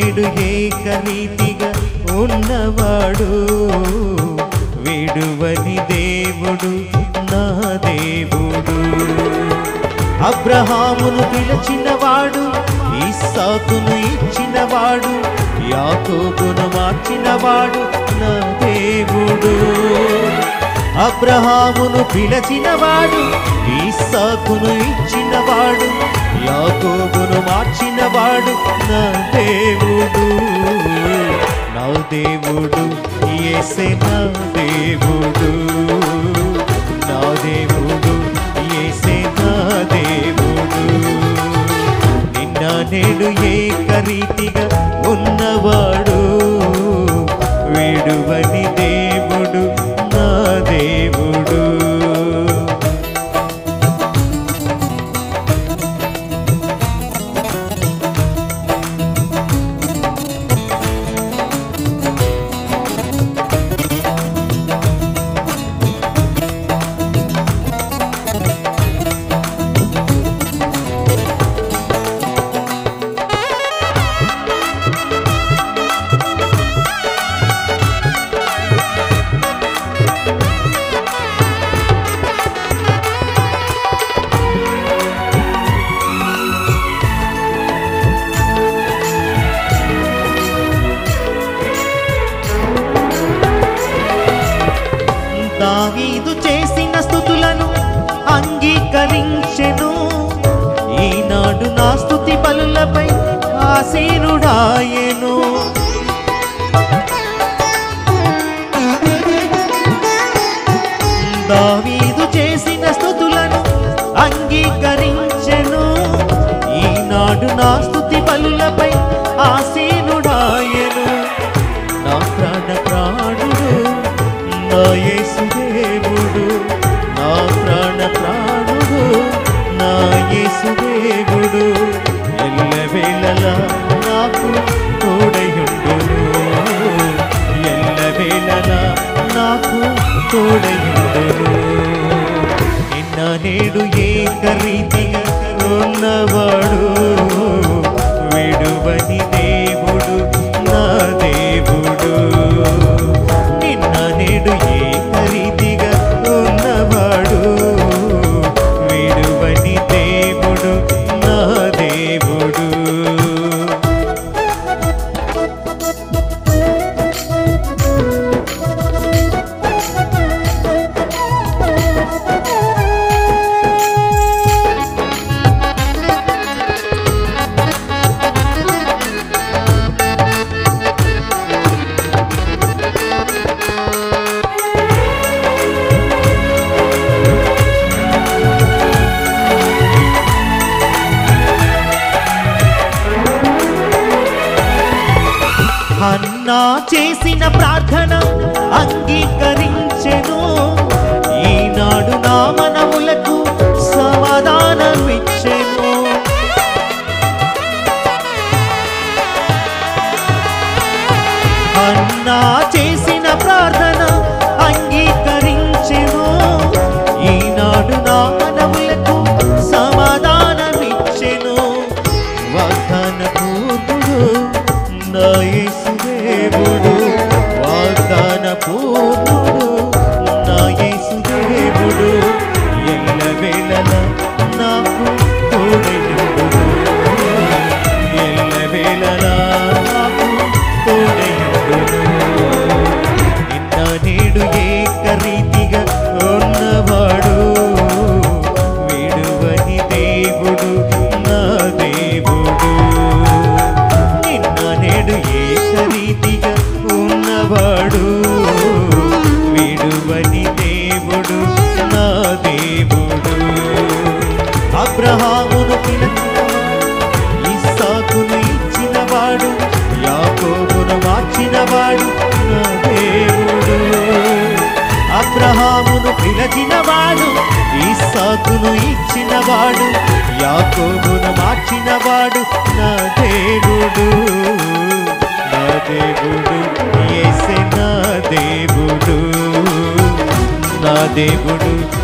నేడు ఏకరీతిగా ఉన్నవాడు విడువని దేవుడు నా దేవుడు అబ్రహామును పిలిచినవాడు ఇస్సాకును ఇచ్చినవాడు యాకోబును మార్చినవాడు నా దేవుడు అబ్రహామును పిలిచినవాడు ఇస్సాకును ఇచ్చినవాడు యాకోబును మార్చినవాడు నా దేవుడు నా దేవుడు యేసే నా దేవుడు నా దేవుడు యేసే నా దేవుడు నిన్న నేడు ఏకరీతిగా ఉన్నవాడు విడువని దేవుడు నా దేవుడు దావీదు చేసిన స్థుతులను అంగీకరించెను ఈనాడు నా స్థుతి బలులపై ఆసీనుడాయెను దావీదు చేసిన స్థుతులను అంగీకరించెను ఈనాడు నా స్థుతి బలులపై ఆసీనుడాయెను నా ప్రాణ ప్రాణుడు నా యేసుదేవుడు నా ప్రాణ ప్రాణుడు నా యేసుదేవుడు ఎల్లవేళలా నాకు తోడయుండును ఎల్లవేళలా నాకు తోడయుండును నిన్న నేడు ఏకరీతిగా ఉన్నవాడు విడువని దేవుడు నా దేవుడు నిన్న నేడు ఏకరీతిగా ఉన్నవాడు విడువని దేవుడు నా దేవుడు అన్నా చేసిన ప్రార్థన అంగీకరించెను ఈనాడు నా మనవులకు సమాధానమిచ్చెను అన్నా చేసిన ప్రార్థన అంగీకరించెను ఈనాడు నా మనవులకు సమాధానమిచ్చెను వాగ్దాన పూర్ణుడు నా యేసుదేవుడు వాగ్దాన పూర్ణుడు నా యేసుదేవుడు ఎల్లవేళలా నాకు తోడయుండును ఎల్లవేళలా నాకు తోడయుండును నిన్న నేడు ఏకరీతిగా ఉన్నవాడు విడువని దేవుడు నా దేవుడు నిన్న నేడు ఏకరీతిగా ఉన్నవాడు విడువని దేవుడు నా దేవుడు అబ్రహామును పిలిచినవాడు ఇస్సాకును ఇచ్చినవాడు యాకోబును మార్చినవాడు నా దేవుడు అబ్రహామును పిలిచినవాడు ఇస్సాకును ఇచ్చినవాడు యాకోబును మార్చినవాడు నా దేవుడు నా దేవుడు యేసే నా దేవుడు నా దేవుడు